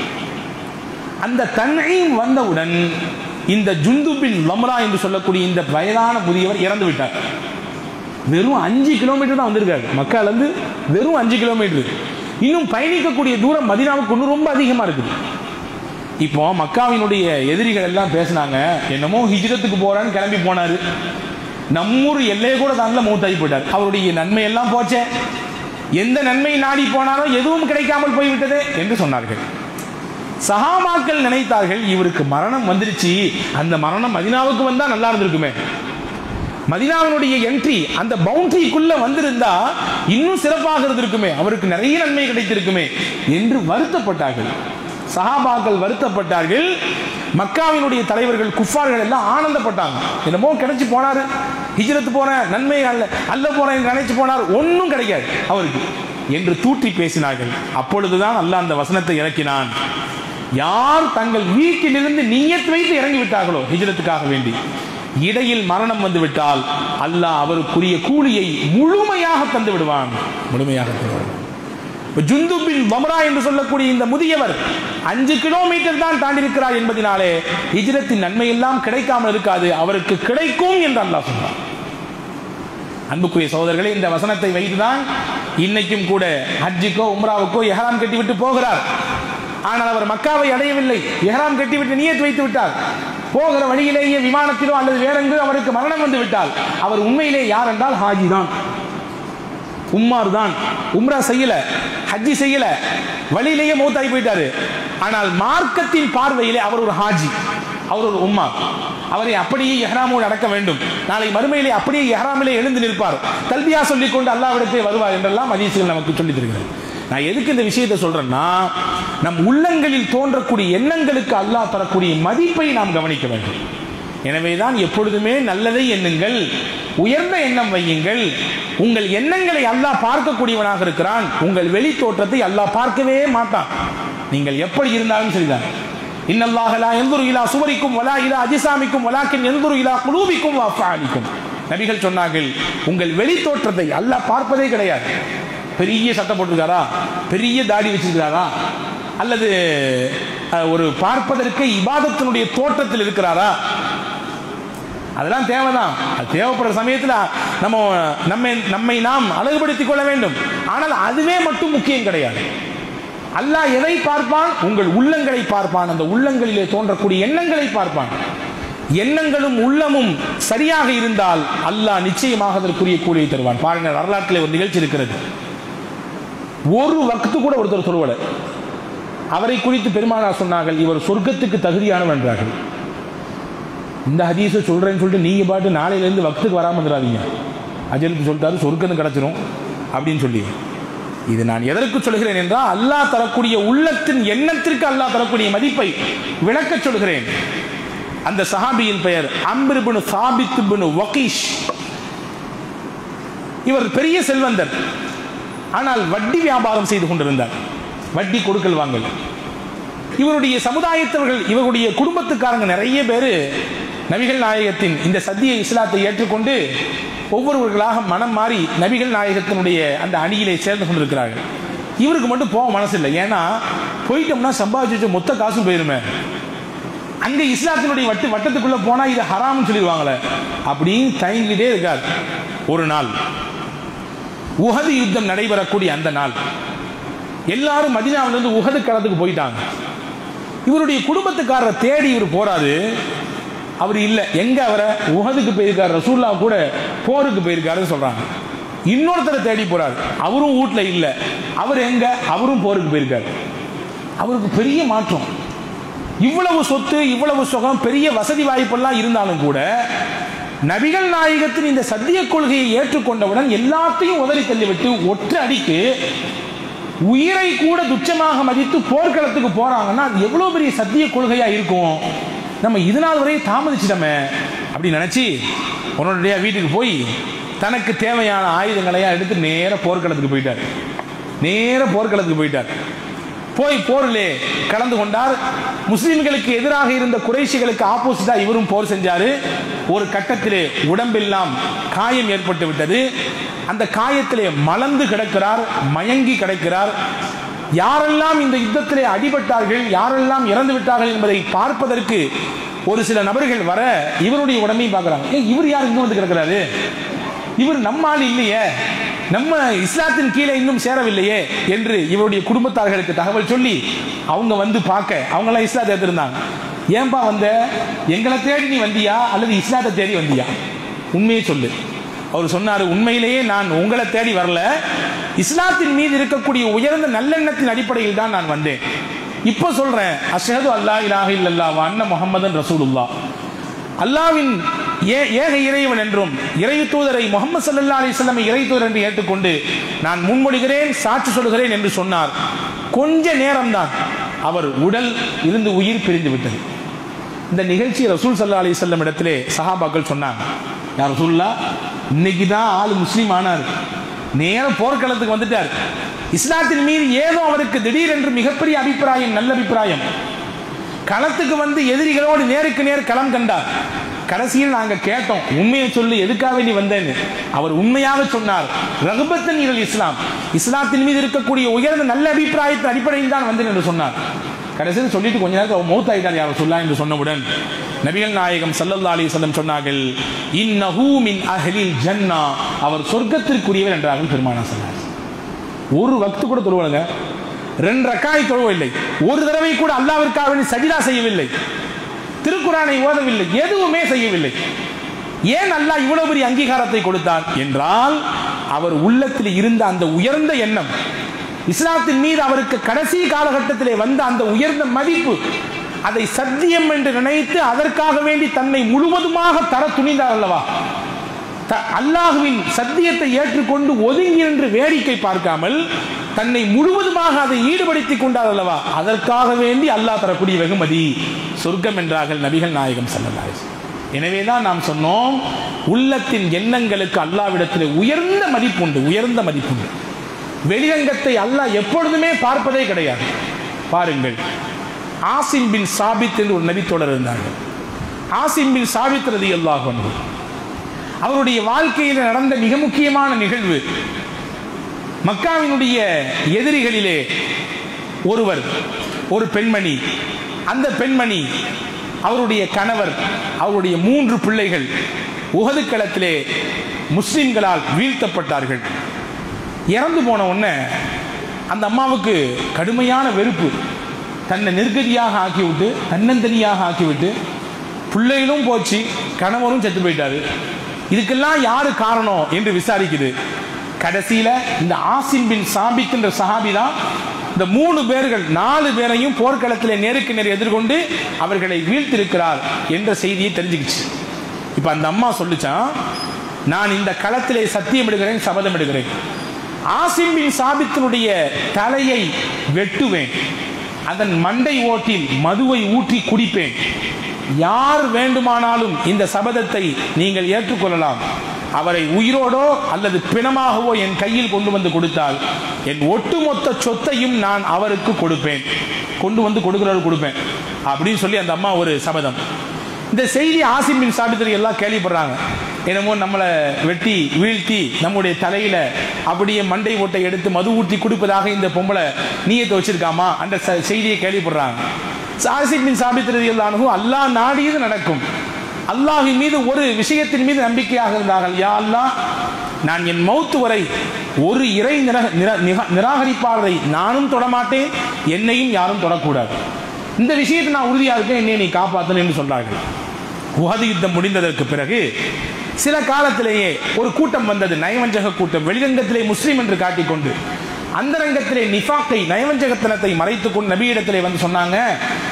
S1: அந்த தன்னையும் வந்தவுடன் இந்த ஜுந்துபின் லம்ரா என்று சொல்லக்கூடிய இந்த வயதான முதியவர் இறந்து விட்டார் வெறும் அஞ்சு கிலோமீட்டர் தான் வந்திருக்காரு மக்காலேருந்து வெறும் அஞ்சு கிலோமீட்டர் இன்னும் பயணிக்கக்கூடிய தூரம் மதினாவுக்கு இன்னும் ரொம்ப அதிகமாக இருக்குது இப்போ மக்காவினுடைய எதிரிகள் எல்லாம் பேசினாங்க என்னமோ ஹிஜ்ரத்துக்கு போறான்னு கிளம்பி போனாரு நம்மூர் எல்லையை கூட தாண்டில் மூத்தாகி போயிட்டார் அவருடைய நன்மை எல்லாம் போச்சே எந்த நன்மை நாடி போனாரோ எதுவும் கிடைக்காமல் போய்விட்டதே என்று சொன்னார்கள் சஹாபாக்கள் நினைத்தார்கள் இவருக்கு மரணம் வந்துருச்சு அந்த மரணம் மதினாவுக்கு வந்தா நல்லா இருந்திருக்குமே மதினாவினுடைய என்ட்ரி அந்த பவுண்டரிக்குள்ள வந்திருந்தா இன்னும் சிறப்பாக இருந்திருக்குமே அவருக்கு நிறைய நன்மை கிடைத்திருக்குமே என்று வருத்தப்பட்டார்கள் சஹாபாக்கள் வருத்தப்பட்டார்கள் மக்காவினுடைய தலைவர்கள் குஃபார்கள் எல்லாம் ஆனந்தப்பட்டாங்க என்னமோ கிடைச்சு போனாரு ஹிஜ்ரத்து போன நன்மை அல்ல அல்ல போன நினைச்சு போனார் ஒன்றும் கிடைக்காது அவருக்கு என்று தூற்றி பேசினார்கள் அப்பொழுதுதான் அல்லாஹ் அந்த வசனத்தை இறக்கினான் யார் தங்கள் வீட்டிலிருந்து நீயத் வைத்து இறங்கி விட்டார்களோ ஹிஜ்ரத்துக்காக வேண்டி இடையில் மரணம் வந்து விட்டால் அல்லாஹ் அவருக்குரிய கூலியை முழுமையாக தந்து விடுவான் முழுமையாக தந்து விடுவான் இப்ப ஜுந்துபின் வம்ரா என்று சொல்லக்கூடிய இந்த முதியவர் அஞ்சு கிலோமீட்டர் தான் தாண்டி இருக்கிறார் என்பதனாலே ஹிஜ்ரத்தின் நன்மை எல்லாம் கிடைக்காமல் இருக்காது அவருக்கு கிடைக்கும் என்று அல்லாஹ் சொன்னார் அன்புக்குரிய சகோதரர்களே இந்த வசனத்தை வைத்துதான் இன்னைக்கும் கூட ஹஜ்ஜுக்கோ உம்ராவுக்கோ எஹராம் கட்டிவிட்டு போகிறார் ஆனால் அவர் மக்காவை அடையவில்லை எஹராம் கட்டிவிட்டு நியத் வைத்து விட்டார் போகிற வழியிலேயே விமானத்திலோ அல்லது வேறெங்கோ அவருக்கு மரணம் வந்து விட்டால் அவர் உண்மையிலே யார் என்றால் ஹாஜி தான் உம்மார் தான் உம்ரா செய்யல ஹஜ்ஜி செய்யல வழியிலேயே மூத்தாகி போயிட்டாரு ஆனால் மார்க்கத்தின் பார்வையிலே அவர் ஒரு ஹாஜி அவர் ஒரு உம்மா அவரை அப்படியே எஹ்ராமோடு அடக்க வேண்டும் நாளை மறுமையிலே அப்படியே எஹ்ராமிலே எழுந்து நிற்பார் கல்வியா சொல்லிக் கொண்டு அல்லாவிடத்தே வருவார் என்றெல்லாம் அதீசுகள் நமக்கு சொல்லித் தருகிறது நான் எதுக்கு இந்த விஷயத்தை சொல்றேன்னா நம் உள்ளங்களில் தோன்றக்கூடிய எண்ணங்களுக்கு அல்லாஹ் தரக்கூடிய மதிப்பை நாம் கவனிக்க வேண்டும் எனவேதான் எப்பொழுதுமே நல்லதை எண்ணுங்கள் உயர்ந்த எண்ணம் வையுங்கள் உங்கள் எண்ணங்களை அல்லாஹ் பார்க்கக்கூடியவனாக இருக்கிறான் உங்கள் வெளி தோற்றத்தை அல்லாஹ் பார்க்கவே மாட்டான் நீங்கள் எப்படி இருந்தாலும் சரிதான் இன்னல்லாஹ லா யன்துரு இலா சுவரிக்கும் வலா இலா அஜிசாமிக்கும் வலாக்கின் யன்துரு இலா குலூபிக்கும் வஃபாலிக்கும் நபிகள் சொன்னார்கள் உங்கள் வெளி தோற்றத்தை அல்லாஹ் பார்ப்பதே கிடையாது பெரிய சட்டை போட்டிருக்காரா பெரிய தாடி வச்சிருக்காரா அல்லது அஹ், ஒரு பார்ப்பதற்கு இபாதத்தினுடைய தோற்றத்தில் இருக்கிறாரா அதெல்லாம் தேவைதான் அது தேவைப்படுற சமயத்தில் நம்ம நம்மை நம்மை நாம் அழகுபடுத்திக் கொள்ள வேண்டும் ஆனால் அதுவே மட்டும் முக்கியம் கிடையாது அல்லாஹ் எதை பார்ப்பான் உங்கள் உள்ளங்களை பார்ப்பான் அந்த உள்ளங்களிலே தோன்றக்கூடிய எண்ணங்களை பார்ப்பான் எண்ணங்களும் உள்ளமும் சரியாக இருந்தால் அல்லாஹ் நிச்சயமாக அதற்குரிய கூலியை தருவான் பாருங்க வரலாற்றிலே ஒரு நிகழ்ச்சி இருக்கிறது ஒரு வக்து கூட ஒருத்தர் சொல்லுவல அவரை குறித்து பெருமானார் சொன்னார்கள் இவர் சொர்க்கத்துக்கு தகுதியானவர் என்றார்கள் இந்த ஹதீஸை சொல்றேன்னு சொல்லிட்டு நீங்க பாட்டு நாளையில இருந்து வக்துக்கு வராம வந்துடாதீங்க அஜலுக்கு சொல்லிட்டாரு சொர்க்கம் கிடைச்சிரும் அப்படின்னு சொல்லி இது நான் எதற்கு சொல்கிறேன் என்றால் அல்லாஹ் தரக்கூடிய உள்ளத்தின் எண்ணத்திற்கு அல்லாஹ் தரக்கூடிய மதிப்பை விளக்கச் சொல்கிறேன் அந்த சஹாபியின் பெயர் அம்பிர் பின் சாபித் பின் வகீஷ் இவர் பெரிய செல்வந்தர் ஆனால் வட்டி வியாபாரம் செய்து கொண்டிருந்தார் வட்டி கொடுக்கல் வாங்கல் இவருடைய சமுதாயத்தவர்கள் இவருடைய குடும்பத்துக்காரங்க நிறைய பேர் நபிகள் நாயகத்தின் இந்த சத்திய இஸ்லாத்தை ஏற்றுக்கொண்டு ஒவ்வொருவர்களாக மனம் மாறி நபிகள் நாயகத்தினுடைய அந்த அணியிலே சேர்ந்து கொண்டிருக்கிறார்கள் இவருக்கு மட்டும் போக மனசு இல்லை ஏன்னா போயிட்டோம்னா சம்பாதிச்சு வச்ச மொத்த காசும் போயிருமே அங்க இஸ்லாத்தினுடைய வட்டு வட்டத்துக்குள்ள போனா இது ஹராம்னு சொல்லிடுவாங்களே அப்படின்னு தயங்கிட்டே இருக்கார் ஒரு நாள் உஹது யுத்தம் நடைபெறக்கூடிய அந்த நாள் எல்லாரும் மதினாவிலிருந்து உஹது களத்துக்கு போயிட்டாங்க இவருடைய குடும்பத்துக்காரரை தேடி இவர் போறாரு அவர் இல்லை எங்க அவரை உஹதுக்கு போயிருக்காரு ரசூல்லா கூட போருக்கு போயிருக்காருன்னு சொல்றாங்க இன்னொருத்தரை தேடி போறாரு அவரும் வீட்டில் இல்லை அவர் எங்க அவரும் போருக்கு போயிருக்காரு அவருக்கு பெரிய மாற்றம் இவ்வளவு சொத்து இவ்வளவு சுகம் பெரிய வசதி வாய்ப்பெல்லாம் இருந்தாலும் கூட நபிகள் நாயகத்தின் இந்த சத்திய கொள்கையை ஏற்றுக்கொண்டவுடன் எல்லாத்தையும் உதறி தள்ளிவிட்டு ஒற்றை அடிக்கு உயிரை கூட துச்சமாக மதித்து போர்க்களத்துக்கு போறாங்கன்னா அது எவ்வளவு பெரிய சத்திய கொள்கையா இருக்கும் நம்ம இது நாள் வரை தாமதிச்சிட்டோமே அப்படி நினைச்சு உன்னுடைய வீட்டுக்கு போய் தனக்கு தேவையான ஆயுதங்களையா எடுத்து நேர போர்க்களத்துக்கு போயிட்டார் நேர போர்க்களத்துக்கு போயிட்டார் போய் போரிலே கலந்து கொண்டார் முஸ்லிம்களுக்கு எதிராக இருந்த குறைஷிகளுக்கு ஆப்போசிட்டா இவரும் போர் செஞ்சாரு ஒரு கட்டத்திலே உடம்பெல்லாம் காயம் ஏற்பட்டு விட்டது அந்த காயத்திலே மலர்ந்து கிடக்கிறார் மயங்கி கிடக்கிறார் யாரெல்லாம் இந்த யுத்தத்திலே அடிபட்டார்கள் யாரெல்லாம் இறந்து விட்டார்கள் என்பதை பார்ப்பதற்கு ஒரு சில நபர்கள் வர இவருடைய உடம்பையும் பார்க்கறாங்க ஏய், இவர் யார் இங்க வந்து கிடக்கிறாரு இவர் நம்ம ஆள் இல்லையே நம்ம இஸ்லாத்தின் கீழே இன்னும் சேரவில்லையே என்று இவருடைய குடும்பத்தார்களுக்கு தகவல் சொல்லி அவங்க வந்து பார்க்க அவங்க எல்லாம் இஸ்லாத்தை எடுத்திருந்தாங்க ஏன்பா வந்த எங்களை தேடி நீ வந்தியா அல்லது இஸ்லாத்தை தேடி வந்தியா உண்மையை சொல்லு அவர் சொன்னாரு உண்மையிலேயே நான் உங்களை தேடி வரல இஸ்லாத்தின் மீது இருக்கக்கூடிய உயர்ந்த நல்லெண்ணத்தின் அடிப்படையில் தான் நான் வந்தேன் இப்போ சொல்றேன் அஷ்ஹது அல்லா இலாஹ இல்லல்லாஹ் வ அன்ன முஹம்மதன் ரசூலுல்லாஹ் அல்லாவின் ஏ ஏக இறைவன் என்றும் இறை தூதரை முகமது சல்லா அலிஸ்லாம் இறை தூதர் என்று ஏற்றுக்கொண்டு நான் முன்மொழிகிறேன் சாட்சி சொல்கிறேன் என்று சொன்னார் கொஞ்ச நேரம்தான் அவர் உடல் இருந்து உயிர் பிரிந்து விட்டது இந்த நிகழ்ச்சி ரசூல் சல்லா அலி சொல்லம் இடத்திலே சஹாபாக்கள் சொன்னாங்க யார் ரசூல்லா இன்னைக்கு தான் ஆள் முஸ்லீம் ஆனார் நேரம் போர்க்களத்துக்கு வந்துட்டார் இஸ்லாத்தின் மீது ஏதோ அவருக்கு திடீரென்று மிகப்பெரிய அபிப்பிராயம் நல்ல அபிப்பிராயம் களத்துக்கு வந்து எதிரிகளோடு நேருக்கு நேர் களம் கண்டார் கடைசியில் நாங்க கேட்டோம் உண்மையை சொல்லி எதுக்காக நீ வந்தேன்னு அவர் உண்மையாக சொன்னார் ரகுபத்தன் இரல் இஸ்லாம் இஸ்லாத்தின் மீது இருக்கக்கூடிய உயர்ந்த நல்ல அபிப்பிராயத்தின் அடிப்படையில் தான் வந்தேன் என்று சொன்னார் கடைசியில் சொல்லிட்டு கொஞ்ச நேரத்தில் அவர் மௌத்தாயிட்டார் யார் சொல்லா என்று சொன்னவுடன் நபிகள் நாயகம் சல்லல்லா அலி சொல்லம் சொன்னார்கள் இன்னஹூ மின் அஹ்லில் ஜன்னா அவர் சொர்க்கத்திற்குரியவர் என்றார்கள் பெருமானா சொன்னார் ஒரு வக்து கூட தொழுவலங்க ரெண்டு ரக்காய் தொழுவவில்லை ஒரு தடவை கூட அல்லாவிற்காக வேண்டி சஜிதா செய்யவில்லை திருக்குறானை ஓதவில்லை எதுவுமே செய்யவில்லை ஏன் அல்லாஹ் இவ்வளவு பெரிய அங்கீகாரத்தை கொடுத்தான் என்றால் அவர் உள்ளத்தில் இருந்த அந்த உயர்ந்த எண்ணம் இஸ்லாத்தின் மீது அவருக்கு கடைசி காலகட்டத்திலே வந்த அந்த உயர்ந்த மதிப்பு அதை சத்தியம் என்று நினைத்து அதற்காக வேண்டி தன்னை முழுவதுமாக தர துணிந்தார் அல்லவா த- அல்லாஹுவின் சத்தியத்தை ஏற்றுக்கொண்டு ஒதுங்கி நின்று வேடிக்கை பார்க்காமல் தன்னை முழுவதுமாக அதை ஈடுபடுத்திக் கொண்டார் அல்லவா அதற்காக வேண்டி அல்லாஹ் தரக்கூடிய வெகுமதி சொர்க்கம் என்றார்கள் நபிகள் நாயகம் ஸல்லல்லாஹு எனவேதான் நாம் சொன்னோம் உள்ளத்தின் எண்ணங்களுக்கு அல்லாவிடத்தில் உயர்ந்த மதிப்புண்டு உயர்ந்த மதிப்புண்டு வெளிரங்கத்தை அல்லாஹ் எப்பொழுதுமே பார்ப்பதே கிடையாது பாருங்கள் ஆசிம் பின் சாபித் என்று ஒரு நபித்தோழர் இருந்தார்கள் ஆசிம் பின் சாபித் ரதி அல்லாஹ் அவருடைய வாழ்க்கையில் நடந்த மிக முக்கியமான நிகழ்வு மக்காவினுடைய எதிரிகளிலே ஒருவர் ஒரு பெண்மணி அந்த பெண்மணி அவருடைய கணவர் அவருடைய மூன்று பிள்ளைகள் உகது களத்திலே முஸ்லிம்களால் வீழ்த்தப்பட்டார்கள் இறந்து போன உடனே அந்த அம்மாவுக்கு கடுமையான வெறுப்பு தன்னை நிர்கதியாக ஆக்கிவிட்டு தன்னந்தனியாக ஆக்கிவிட்டு பிள்ளைகளும் போச்சு கணவரும் செத்து போயிட்டாரு இதுக்கெல்லாம் யாரு காரணம் என்று விசாரிக்குது கடைசியில இந்த ஆசிம் பின் சாபித் என்ற சஹாபி தான் இந்த மூணு பேர்கள் நாலு பேரையும் போர்க்களத்திலே நேருக்கு நேர் எதிர்கொண்டு அவர்களை வீழ்த்திருக்கிறார் என்ற செய்தியை தெரிஞ்சுக்கிச்சு இப்ப அந்த அம்மா சொல்லுச்சான் நான் இந்த களத்திலே சத்தியம் எடுக்கிறேன் சபதம் எடுக்கிறேன் ஆசிம் பின் சாபித்தினுடைய தலையை வெட்டுவேன் அதன் மண்டை ஓட்டில் மதுவை ஊற்றி குடிப்பேன் யார் வேண்டுமானாலும் இந்த சபதத்தை நீங்கள் ஏற்றுக்கொள்ளலாம் அவரை உயிரோடோ அல்லது பிணமாகவோ என் கையில் கொண்டு வந்து கொடுத்தால் என் ஒட்டுமொத்த சொத்தையும் நான் அவருக்கு கொடுப்பேன் கொண்டு வந்து கொடுக்கிறவர் கொடுப்பேன் அப்படின்னு சொல்லி அந்த அம்மா ஒரு சபதம் இந்த செய்தி ஆசிம் பின் சாபித்திரி எல்லாம் கேள்விப்படுறாங்க என்னமோ நம்மளை வெட்டி வீழ்த்தி நம்முடைய தலையில அப்படியே மண்டை ஓட்டை எடுத்து மது ஊற்றி கொடுப்பதாக இந்த பொம்பளை நீயத்தை வச்சிருக்காமா அந்த ச- செய்தியை கேள்விப்படுறாங்க ஆசிம் பின் சாபித்திரி எல்லானும் அல்லாஹ் நாடியது நடக்கும் அல்லாஹின் மீது ஒரு விஷயத்தின் மீது நம்பிக்கையாக இருந்தார்கள் யா அல்லாஹ் நான் என் மௌத்து வரை ஒரு இறை நிர- நிர- நிக- நிராகரிப்பாளரை நானும் தொடமாட்டேன் என்னையும் யாரும் தொடக்கூடாது இந்த விஷயத்தை நான் உறுதியா இருக்கேன் என்னை நீ காப்பாற்றணும் என்று சொல்றார்கள் உஹது யுத்தம் முடிந்ததற்கு பிறகு சில காலத்திலேயே ஒரு கூட்டம் வந்தது நயவஞ்சக கூட்டம் வெளிரங்கத்திலே முஸ்லீம் என்று காட்டிக்கொண்டு அந்தரங்கத்திலே நிஃபாக்கை நயவஞ்சகத்தனத்தை மறைத்துக் கொண்டு நபியிடத்திலே வந்து சொன்னாங்க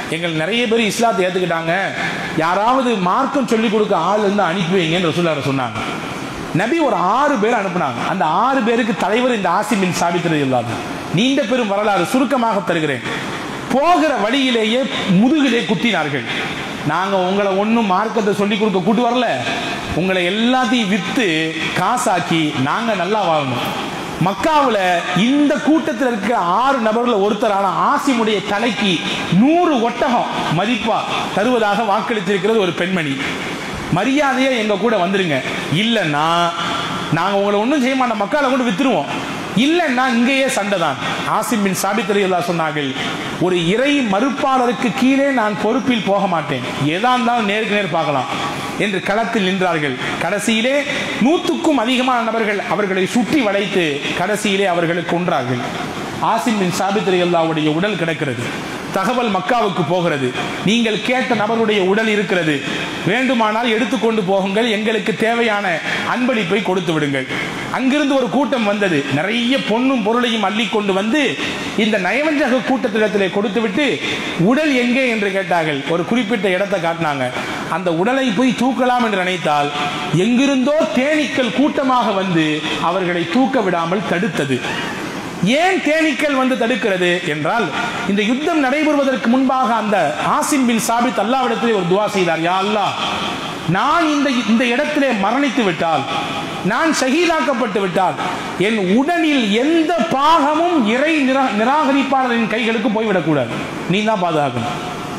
S1: எங்கள் நிறைய பேர் இஸ்லாத்தை ஏத்துக்கிட்டாங்க யாராவது மார்க்கம் சொல்லி கொடுக்க ஆள் இருந்து அனுப்பி வைங்கன்னு ரசூல்லார சொன்னாங்க நபி ஒரு ஆறு பேர் அனுப்புனாங்க அந்த ஆறு பேருக்கு தலைவர் இந்த ஆசிமின் சாபித்திரது இல்லாத நீண்ட பெரும் வரலாறு சுருக்கமாக தருகிறேன் போகிற வழியிலேயே முதுகிலே குத்தினார்கள் நாங்க உங்களை ஒன்றும் மார்க்கத்தை சொல்லி கொடுக்க கூட்டு வரல உங்களை எல்லாத்தையும் வித்து காசாக்கி நாங்க நல்லா வாழணும் மக்காவில் இந்த கூட்டத்தில் இருக்கிற ஆறு நபர்கள் ஒருத்தரான ஆசிமுடைய தலைக்கு நூறு ஒட்டகம் மதிப்பா தருவதாக வாக்களித்திருக்கிறது ஒரு பெண்மணி மரியாதையா எங்க கூட வந்துருங்க இல்லைன்னா நாங்க உங்களை ஒன்றும் செய்ய மாட்டோம் மக்களை கொண்டு வித்துருவோம் இல்லைன்னா இங்கேயே சண்டை தான் ஆசிம் பின் சாபித் ரலியல்லாஹு சொன்னார்கள் ஒரு இறை மறுப்பாளருக்கு கீழே நான் பொறுப்பில் போக மாட்டேன் எதா இருந்தாலும் நேருக்கு நேர் பார்க்கலாம் என்று களத்தில் நின்றார்கள் கடைசியிலே நூற்றுக்கும் அதிகமான நபர்கள் அவர்களை சுற்றி வளைத்து கடைசியிலே அவர்களை கொன்றார்கள் ஆசிம் பின் சாபித் ரலியல்லாஹுடைய உடல் கிடக்கிறது தகவல் மக்காவுக்கு போகிறது நீங்கள் கேட்ட நபருடைய உடல் இருக்கிறது வேண்டுமானால் எடுத்துக்கொண்டு போகுங்கள் எங்களுக்கு தேவையான அன்பளிப்பை கொடுத்து விடுங்கள் அங்கிருந்து ஒரு கூட்டம் வந்தது நிறைய பொண்ணும் பொருளையும் அள்ளி கொண்டு வந்து இந்த நயவஞ்சக கூட்டத்திடத்திலே கொடுத்து விட்டு உடல் எங்கே என்று கேட்டார்கள் ஒரு குறிப்பிட்ட இடத்தை காட்டினாங்க அந்த உடலை போய் தூக்கலாம் என்று நினைத்தால் எங்கிருந்தோ தேனீக்கள் கூட்டமாக வந்து அவர்களை தூக்க விடாமல் தடுத்தது ஏன் தேனீக்கள் வந்து தடுக்கிறது என்றால் இந்த யுத்தம் நடைபெறுவதற்கு முன்பாக அந்த ஆசிம் பின் சாபித் அல்லாவிடத்திலே ஒரு துவா செய்தார் யா அல்லாஹ் நான் இந்த இந்த இடத்திலே மரணித்து விட்டால் நான் ஷஹீதாக்கப்பட்டு விட்டால் என் உடலில் எந்த பாகமும் இறை நிரா- நிராகரிப்பாளரின் கைகளுக்கு போய்விடக்கூடாது நீ தான் பாதுகாக்கணும்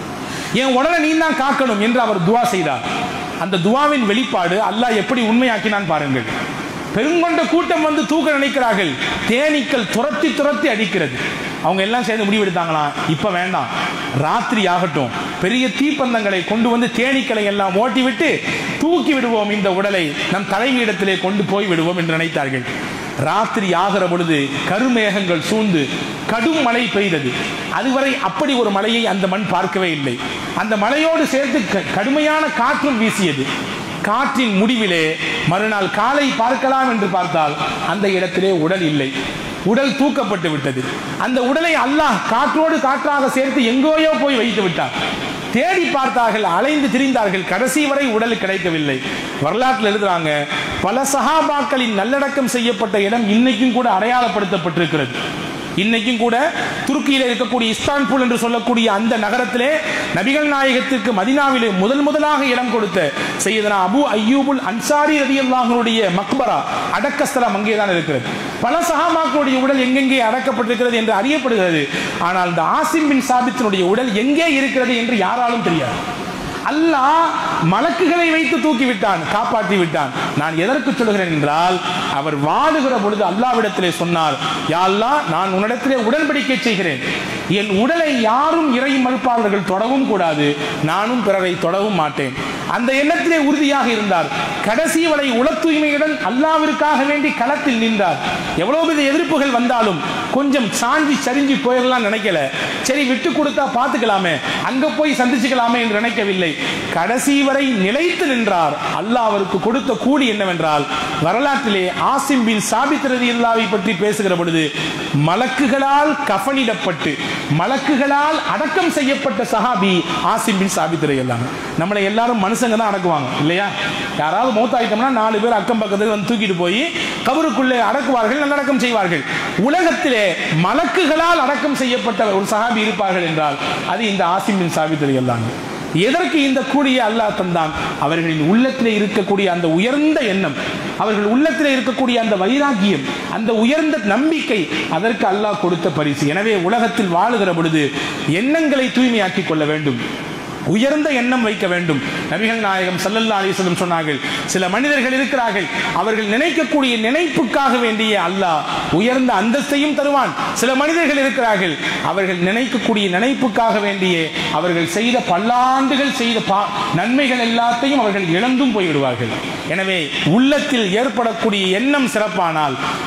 S1: என் உடலை நீ தான் காக்கணும் என்று அவர் துவா செய்தார் அந்த துவாவின் வெளிப்பாடு அல்லாஹ் எப்படி உண்மையாக்கினான் பாருங்கள் பெருங்கொண்ட கூட்டம் வந்து தூக்க நினைக்கிறார்கள் தேனீக்கள் துரத்தி துரத்தி அடிக்கிறது அவங்க எல்லாம் சேர்ந்து முடிவெடுத்தாங்களாம் இப்ப வேண்டாம் ராத்திரி ஆகட்டும் பெரிய தீப்பந்தங்களை கொண்டு வந்து தேனீக்களை எல்லாம் ஓட்டி விட்டு தூக்கி விடுவோம் இந்த உடலை நம் தலைமையிடத்திலே கொண்டு போய் விடுவோம் என்று நினைத்தார்கள் ராத்திரி ஆகிற பொழுது கருமேகங்கள் சூழ்ந்து கடும் மழை பெய்தது அதுவரை அப்படி ஒரு மழையை அந்த மண் பார்க்கவே இல்லை அந்த மழையோடு சேர்த்து க- கடுமையான காற்றும் வீசியது காற்றின் முடிவிலே மறுநாள் காலை பார்க்கலாம் என்று பார்த்தால் அந்த இடத்திலே உடல் இல்லை உடல் தூக்கப்பட்டு விட்டது அந்த உடலை அல்லாஹ் காற்றோடு காற்றாக சேர்த்து எங்கோயோ போய் வைத்து விட்டார் தேடி பார்த்தார்கள் அலைந்து திரிந்தார்கள் கடைசி வரை உடல் கிடைக்கவில்லை வரலாற்றில் எழுதுறாங்க பல சஹாபாக்களின் நல்லடக்கம் செய்யப்பட்ட இடம் இன்னைக்கும் கூட அடையாளப்படுத்தப்பட்டிருக்கிறது இன்னைக்கும் கூட துருக்கியில இருக்கக்கூடிய இஸ்தான்புல் என்று சொல்லக்கூடிய அந்த நகரத்திலே நபிகள் நாயகத்திற்கு மதினாவிலே முதல் முதலாக இடம் கொடுத்த செய்தனா அபு ஐயூபுல் அன்சாரி ரதியல்லாஹனுடைய மக்பரா அடக்கஸ்தலம் அங்கேதான் இருக்கிறது பல சஹாபாக்களுடைய உடல் எங்கெங்கே அடக்கப்பட்டிருக்கிறது என்று அறியப்படுகிறது ஆனால் இந்த ஆசிம் பின் சாபித்தினுடைய உடல் எங்கே இருக்கிறது என்று யாராலும் தெரியாது அல்லாஹ் மலக்குகளை வைத்து தூக்கி விட்டான் காப்பாற்றி விட்டான் நான் எதற்கு சொல்கிறேன் என்றால் அவர் வாழுகிற பொழுது அல்லாவிடத்திலே சொன்னார் யா அல்லாஹ் நான் உன்னிடத்திலே உடன்படிக்கை செய்கிறேன் என் உடலை யாரும் இறை மறுப்பாளர்கள் தொடவும் கூடாது நானும் பிறரை தொடவும் மாட்டேன் அந்த எண்ணத்திலே உறுதியாக இருந்தார் கடைசி வரை உள தூய்மையுடன் அல்லாவிற்காக வேண்டி களத்தில் நின்றார் எவ்வளவு பெரிய எதிர்ப்புகள் வந்தாலும் கொஞ்சம் சாஞ்சி சரிஞ்சு போயிடலாம் நினைக்கல சரி விட்டு கொடுத்தா பார்த்துக்கலாமே அங்க போய் சந்திச்சுக்கலாமே என்று நினைக்கவில்லை கடைசி வரை நிலைத்து நின்றார் அல்லாஹ் அவருக்கு கொடுத்த கூலி என்னவென்றால் வரலாற்றிலே ஆசிம் பின் சாபித் ரலியல்லாஹு பற்றி பேசுகிற பொழுது மலக்குகளால் கஃனிடப்பட்டு மலக்குகளால் அடக்கம் செய்யப்பட்ட சஹாபி ஆசிம் பின் சாபித் ரலியல்லாஹு நம்மளை எல்லாரும் மனுஷங்க தான் அடக்குவாங்க இல்லையா யாராவது மூத்தாயிட்டோம்னா நாலு பேர் அக்கம் பக்கத்தில் வந்து தூக்கிட்டு போய் கபருக்குள்ளே அடக்குவார்கள் நல்லடக்கம் செய்வார்கள் உலகத்திலே மலக்குகளால் அடக்கம் செய்யப்பட்ட ஒரு சஹாபி இருப்பார்கள் என்றால் அது இந்த ஆசிம் பின் சாபித் ரலியல்லாஹு எதற்கு இந்த கூலியை அல்லாஹ் தந்தான் அவர்களின் உள்ளத்திலே இருக்கக்கூடிய அந்த உயர்ந்த எண்ணம் அவர்கள் உள்ளத்திலே இருக்கக்கூடிய அந்த வைராக்கியம் அந்த உயர்ந்த நம்பிக்கை அதற்கு அல்லாஹ் கொடுத்த பரிசு எனவே உலகத்தில் வாழுகிற பொழுது எண்ணங்களை தூய்மையாக்கிக் கொள்ள வேண்டும் உயர்ந்த எண்ணம் வைக்க வேண்டும் நபிகள் நாயகம் ஸல்லல்லாஹு அலைஹி வஸல்லம் சொன்னார்கள் சில மனிதர்கள் இருக்கிறார்கள் அவர்கள் நினைக்கக்கூடிய நினைப்புக்காக வேண்டிய அல்லாஹ் உயர்ந்த அந்தஸ்தையும் தருவான் சில மனிதர்கள் இருக்கிறார்கள் அவர்கள் நினைக்கக்கூடிய நினைப்புக்காக வேண்டிய அவர்கள் செய்த பல்லாண்டுகள் செய்த பா- நன்மைகள் எல்லாத்தையும் அவர்கள் இழந்தும் போய்விடுவார்கள் எனவே உள்ளத்தில் ஏற்படக்கூடிய எண்ணம் சிறப்பானால்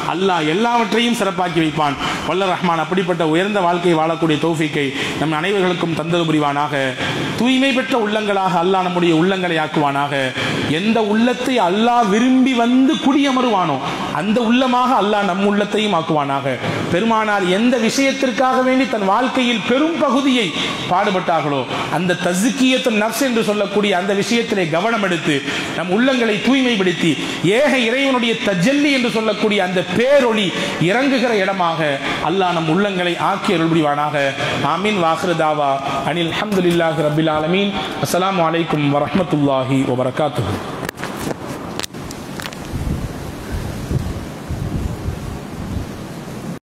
S1: அல்லாஹ் எல்லாவற்றையும் சிறப்பாக்கி வைப்பான் வல்ல ரஹ்மான் அப்படிப்பட்ட உயர்ந்த வாழ்க்கையை வாழக்கூடிய தௌஃபீக்கை நம் அனைவர்களுக்கும் தந்தது புரிவானாக தூய்மை பெற்ற உள்ளங்களாக அல்லாஹ் நம்முடைய உள்ளங்களை ஆக்குவானாக எந்த உள்ளத்தை அல்லாஹ் விரும்பி வந்து குடியமருவானோ அந்த உள்ளமாக அல்லாஹ் நம் உள்ளத்தையும் ஆக்குவானாக பெருமானார் எந்த விஷயத்திற்காக வேண்டி தன் வாழ்க்கையில் பெரும் பகுதியை பாடுபட்டார்களோ அந்த தசுக்கியத்தின் நப்ஸ் என்று சொல்லக்கூடிய அந்த விஷயத்திலே கவனம் எடுத்து நம் உள்ளங்களை தூய்மைப்படுத்தி ஏக இறைவனுடைய தஜல்லி என்று சொல்லக்கூடிய அந்த பேரொளி இறங்குகிற இடமாக அல்லாஹ் நம் உள்ளங்களை ஆக்கி அருள் புரிவானாக ஆமீன் வாஹ்ரதாவா அனில் அஹமதுல்லாஹி ரபில் ஆலமீன் அஸ்ஸலாமு அலைக்கும் வரஹ்மத்துல்லாஹி வபரகாத்துஹு